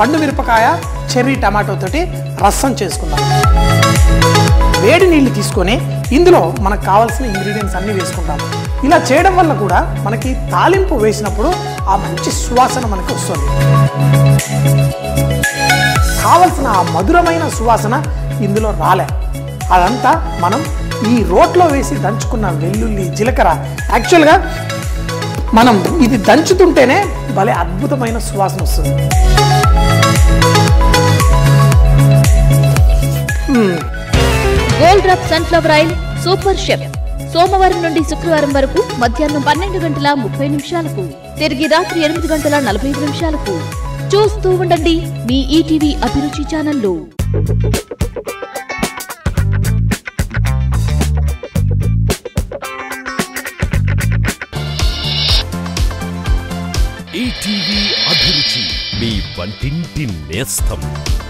పండు మిరపకాయ cherry tomato తోటి రసం చేసుకుందాం వేడి నీళ్లు తీసుకొని ఇందులో మనకు కావాల్సిన ఇంగ్రీడియంట్స్ అన్నీ వేసుకుంటాం ఇలా చేయడం వల్ల కూడా మనకి తాలింపు వేసినప్పుడు ఆ మంచి సువాసన మనకి వస్తుంది కావలసిన ఆ మధురమైన సువాసన ఇందులో రాలే అదంతా మనం ఈ రోట్లో వేసి దంచుకున్న వెల్లుల్లి జీలకర్ర యాక్చువల్గా మనం ఇది దంచుతుంటేనే భలే అద్భుతమైన సువాసన వస్తుంది gold drop sunflower oil super chef సోమవారం నుండి శుక్రవారం వరకు మధ్యాహ్నం పన్నెండు గంటల ముప్పై నిమిషాలకు తిరిగి రాత్రి ఎనిమిది గంటల నలభై ఐదు నిమిషాలకు చూస్తూ ఉండండి మీ ఈటీవీ అభిరుచి ఛానల్లో ఈటీవీ అభిరుచి మీ వంటింటి నేస్తం